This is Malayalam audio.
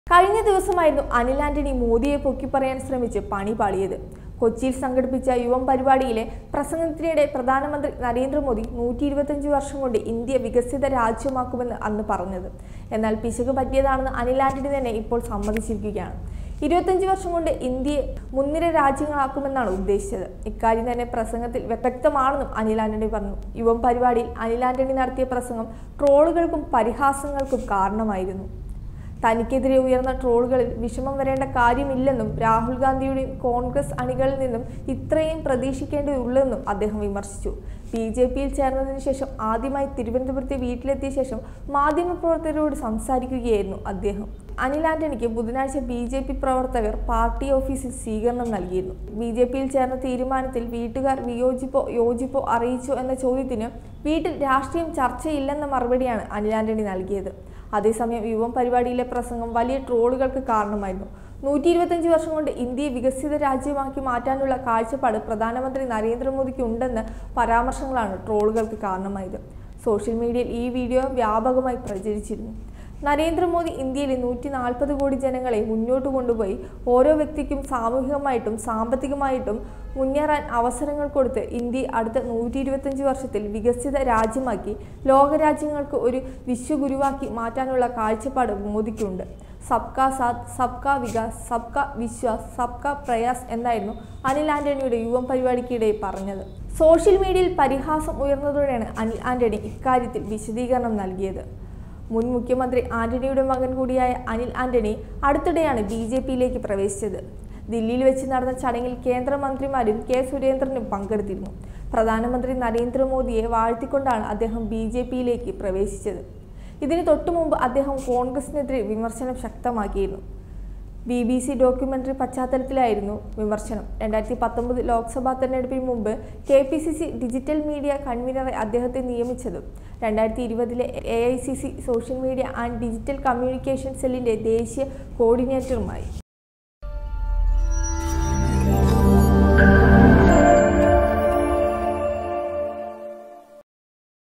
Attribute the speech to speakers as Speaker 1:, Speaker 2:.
Speaker 1: കഴിഞ്ഞ ദിവസമായിരുന്നു അനിൽ ആന്റണി മോദിയെ പൊക്കിപ്പറയാൻ ശ്രമിച്ച് പണി പാളിയത് കൊച്ചിയിൽ സംഘടിപ്പിച്ച യുവം പരിപാടിയിലെ പ്രസംഗത്തിനിടെ പ്രധാനമന്ത്രി നരേന്ദ്രമോദി നൂറ്റി ഇരുപത്തഞ്ച് വർഷം കൊണ്ട് ഇന്ത്യ വികസിത രാജ്യമാക്കുമെന്ന് അന്ന് പറഞ്ഞത് എന്നാൽ പിശക് പറ്റിയതാണെന്ന് അനിൽ ആന്റണി തന്നെ ഇപ്പോൾ സമ്മതിച്ചിരിക്കുകയാണ് ഇരുപത്തഞ്ച് വർഷം കൊണ്ട് ഇന്ത്യയെ മുൻനിര രാജ്യങ്ങളാക്കുമെന്നാണ് ഉദ്ദേശിച്ചത് ഇക്കാര്യം തന്നെ പ്രസംഗത്തിൽ വ്യക്തമാണെന്നും അനിൽ ആന്റണി പറഞ്ഞു യുവം പരിപാടിയിൽ അനിൽ ആന്റണി നടത്തിയ പ്രസംഗം ട്രോളുകൾക്കും പരിഹാസങ്ങൾക്കും കാരണമായിരുന്നു തനിക്കെതിരെ ഉയർന്ന ട്രോളുകളിൽ വിഷമം വരേണ്ട കാര്യമില്ലെന്നും രാഹുൽ ഗാന്ധിയുടെയും കോൺഗ്രസ് അണികളിൽ നിന്നും ഇത്രയും പ്രതീക്ഷിക്കേണ്ടതുള്ളെന്നും അദ്ദേഹം വിമർശിച്ചു ബി ജെ പിയിൽ ചേർന്നതിന് ശേഷം ആദ്യമായി തിരുവനന്തപുരത്തെ വീട്ടിലെത്തിയ ശേഷം മാധ്യമപ്രവർത്തകരോട് സംസാരിക്കുകയായിരുന്നു അദ്ദേഹം അനിൽ ആന്റണിക്ക് ബുധനാഴ്ച ബി ജെ പി പ്രവർത്തകർ പാർട്ടി ഓഫീസിൽ സ്വീകരണം നൽകിയിരുന്നു ബി ജെ പിയിൽ ചേർന്ന തീരുമാനത്തിൽ വീട്ടുകാർ വിയോജിപ്പോ യോജിപ്പോ അറിയിച്ചോ എന്ന ചോദ്യത്തിന് വീട്ടിൽ രാഷ്ട്രീയം ചർച്ചയില്ലെന്ന മറുപടിയാണ് അനിൽ ആന്റണി നൽകിയത് അതേസമയം യുവം പരിപാടിയിലെ പ്രസംഗം വലിയ ട്രോളുകൾക്ക് കാരണമായിരുന്നു നൂറ്റി ഇരുപത്തഞ്ച് വർഷം കൊണ്ട് ഇന്ത്യയെ വികസിത രാജ്യമാക്കി മാറ്റാനുള്ള കാഴ്ചപ്പാട് പ്രധാനമന്ത്രി നരേന്ദ്രമോദിക്ക് ഉണ്ടെന്ന് പരാമർശങ്ങളാണ് ട്രോളുകൾക്ക് കാരണമായത് സോഷ്യൽ മീഡിയയിൽ ഈ വീഡിയോ വ്യാപകമായി പ്രചരിച്ചിരുന്നു നരേന്ദ്രമോദി ഇന്ത്യയിലെ നൂറ്റി നാൽപ്പത് കോടി ജനങ്ങളെ മുന്നോട്ട് കൊണ്ടുപോയി ഓരോ വ്യക്തിക്കും സാമൂഹികമായിട്ടും സാമ്പത്തികമായിട്ടും മുന്നേറാൻ അവസരങ്ങൾ കൊടുത്ത് ഇന്ത്യ അടുത്ത നൂറ്റി ഇരുപത്തഞ്ച് വർഷത്തിൽ വികസിത രാജ്യമാക്കി ലോകരാജ്യങ്ങൾക്ക് ഒരു വിശ്വഗുരുവാക്കി മാറ്റാനുള്ള കാഴ്ചപ്പാട് മോദിക്കുണ്ട് സബ്കാ സാത്ത് സബ്കാ വികാസ് സബ്കാ വിശ്വാസ് സബ്കാ പ്രയാസ് എന്നായിരുന്നു അനിൽ ആന്റണിയുടെ യുവം പരിപാടിക്കിടെ പറഞ്ഞത് സോഷ്യൽ മീഡിയയിൽ പരിഹാസം ഉയർന്നതോടെയാണ് അനിൽ ആന്റണി ഇക്കാര്യത്തിൽ വിശദീകരണം നൽകിയത് മുൻ മുഖ്യമന്ത്രി ആന്റണിയുടെ മകൻ കൂടിയായ അനിൽ ആന്റണി അടുത്തിടെയാണ് ബി ജെ പിയിലേക്ക് പ്രവേശിച്ചത് ദില്ലിയിൽ വെച്ച് നടന്ന ചടങ്ങിൽ കേന്ദ്രമന്ത്രിമാരും കെ സുരേന്ദ്രനും പങ്കെടുത്തിരുന്നു പ്രധാനമന്ത്രി നരേന്ദ്രമോദിയെ വാഴ്ത്തിക്കൊണ്ടാണ് അദ്ദേഹം ബി ജെ പിയിലേക്ക് പ്രവേശിച്ചത് ഇതിന് തൊട്ടുമുമ്പ് അദ്ദേഹം കോൺഗ്രസിനെതിരെ വിമർശനം ശക്തമാക്കിയിരുന്നു ബി ബി സി ഡോക്യുമെന്ററി പശ്ചാത്തലത്തിലായിരുന്നു വിമർശനം രണ്ടായിരത്തി പത്തൊമ്പത് ലോക്സഭാ തെരഞ്ഞെടുപ്പിന് മുമ്പ് K P C C digital media കൺവീനറെ അദ്ദേഹത്തെ നിയമിച്ചതും രണ്ടായിരത്തി ഇരുപതിലെ A I C C social media and digital communication സെല്ലിന്റെ ദേശീയ കോർഡിനേറ്ററുമായി